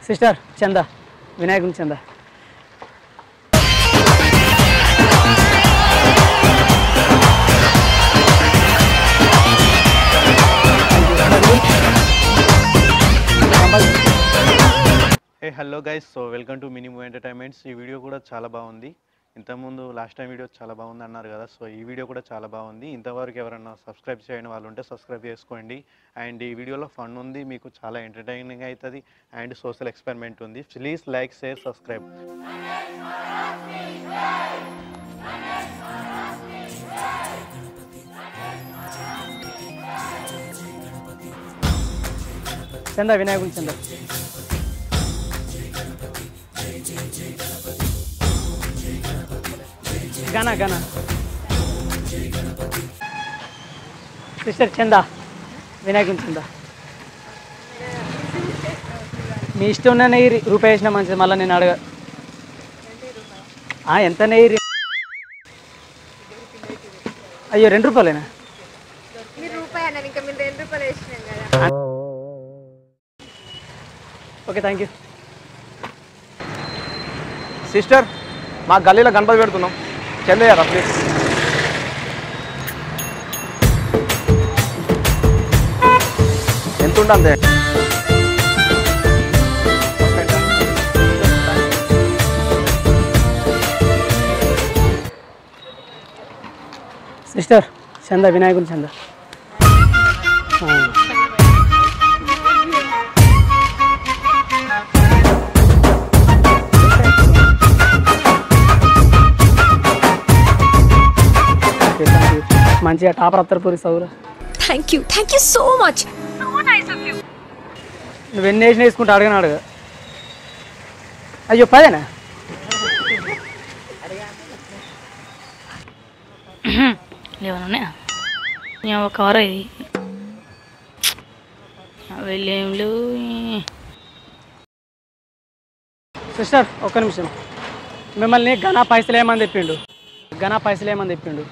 Sister చంద వినాయకుని చంద hey hello guys so welcome to Minimo entertainments ఈ వీడియో కూడా చాలా బాగుంది ఇంతకుముందు లాస్ట్ టైం వీడియో చాలా బాగుంది అన్నారు కదా సో ఈ వీడియో కూడా చాలా బాగుంది ఇంతవరకు ఎవరైనా సబ్స్క్రైబ్ చేయని వాళ్ళు ఉంటే సబ్స్క్రైబ్ చేసుకోండి అండ్ ఈ వీడియోలో ఫన్ ఉంది మీకు చాలా ఎంటర్టైనింగ్ అవుతుంది అండ్ సోషల్ ఎక్స్పెరిమెంట్ ఉంది ప్లీజ్ లైక్ షేర్ సబ్స్క్రైబ్ చంద వినాయకుని చంద గన గన సిస్టర్ చంద వినాయకుని చంద మీ ఇష్టం ఉన్న నెయ్యి రూపాయి వేసిన మంచిది మళ్ళీ నేను అడగ ఆ, ఎంత నెయ్యి రి- అయ్యో రెండు రూపాయలేనా మీరు రూపాయి అన్నారు ఇంకా మీరు రెండు రూపాయలు వేసినాం కదా ఓకే థ్యాంక్ యూ సిస్టర్ మా గల్లీలో గణపతి పెడుతున్నాం చెందయ్యారా ప్లీజ్ ఎంత ఉంటుంది సిస్టర్ చంద వినాయకుని చంద ఆ. Okay, thank you. మంచిగా టాపర్ అత్తరు పూరి సౌరా thank you thank you so much నువ్వు ఎన్ని వేసిన వేసుకుంటా అడగను అడగ అయ్యో పదేనా లేవనా నేను కవర్ ఇది వెళ్ళేంలు సిస్టర్ ఒక్క నిమిషం మిమ్మల్ని ఘన పైసలు ఏమని చెప్పిండు ఘన పైసలు ఏమని చెప్పిండు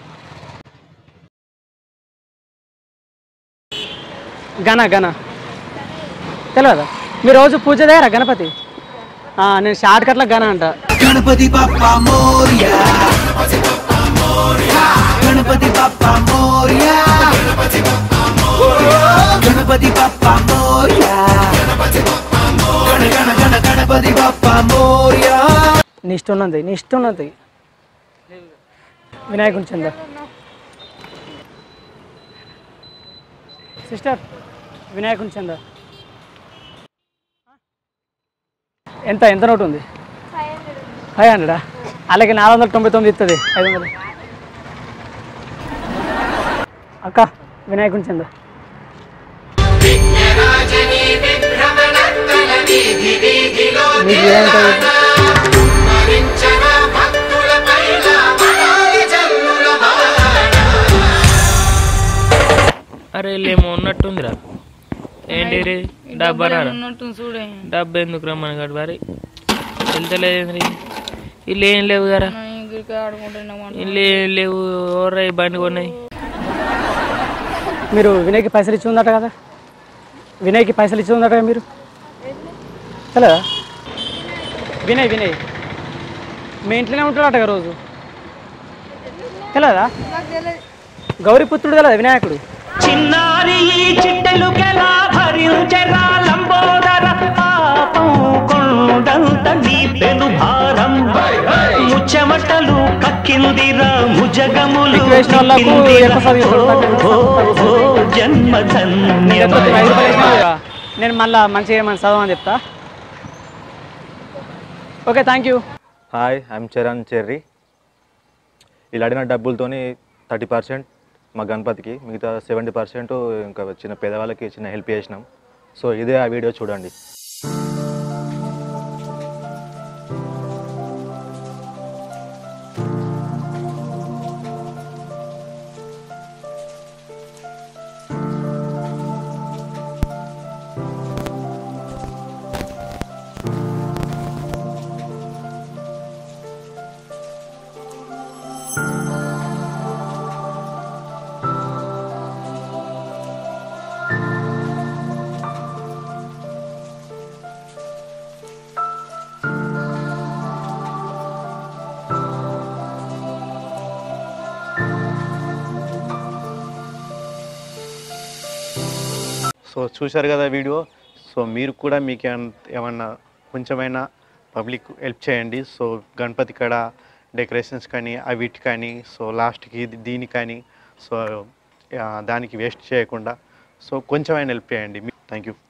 ఘన ఘన తెలియదా మీరు రోజు పూజ చేయరా గణపతి ఆ, నేను షార్ట్ కట్ల ఘన అంట గణపతి బప్ప మోరియా గణపతి బప్ప మోరియా గణపతి బప్ప మోరియా గణ గణ గణ గణపతి బప్ప మోరియా నీ ఇష్టం ఉన్నది నీ ఇష్టం ఉన్నది వినాయకుని చంద సిస్టర్ వినాయకుని చంద ఎంత ఎంత నోటు ఉంది ఫైవ్ హండ్రెడా అలాగే నాలుగు వందల తొంభై తొమ్మిది ఇస్తుంది ఐదు వందలు అక్క వినాయకుని చంద మీకు ఏమంటుంది అరే లేమో ఉన్నట్టుందిరా ఏంటి రే డబ్బా ఉన్నట్టు చూడే డబ్బా ఎందుకు రమ్మని కాదు మరి వెళ్తలేదేంద్రీ ఇల్లు ఏం లేవు కదా ఇంటికి ఆడుకుంటున్నాం ఇల్లు ఏం లేవు ఓర్రా ఈ బండి కొన్నాయి మీరు వినయ్కి పైసలు ఇచ్చి ఉందట కదా వినయ్కి పైసలు ఇచ్చి ఉందట కదా మీరు తెలదా వినయ్ వినయ్ మీ ఇంట్లోనే ఉంటాడట కదా రోజు తెలదా గౌరీపుత్రుడు తెలదా వినాయకుడు చిన్నారి ఈ చిట్టెలుకెలా భరించరా లంబోదర పాపం కొండంత నీ పెను భారం ముచ్చమటలు కక్కిందిరా ముజగములు ఎక్కువ వేసిన వాళ్ళకు ఎక్కువ చదివిస్తారు. ఓ, ఓ, ఓ, జన్మధన్యమై లేకపోతే ఐదు రూపాయలు వేసినా కూడా నేను మళ్ళీ మంచిగా ఏమని చదవని చెప్తా okay thank you hi I'm Charan Cherry ఇలా అడిగిన డబ్బులతోని థర్టీ పర్సెంట్ మా గణపతికి మిగతా సెవెంటీ పర్సెంట్ ఇంకా చిన్న పేదవాళ్ళకి చిన్న హెల్ప్ చేసినాం సో ఇదే ఆ వీడియో చూడండి సో చూశారు కదా వీడియో సో మీరు కూడా మీకు ఏమన్- ఏమన్నా కొంచెమైనా పబ్లిక్ హెల్ప్ చేయండి సో గణపతి కడ డెకరేషన్స్ కానీ అవిటి కానీ సో లాస్ట్కి దీని కానీ సో ఆ, దానికి వేస్ట్ చేయకుండా సో కొంచెమైనా హెల్ప్ చేయండి థ్యాంక్ యూ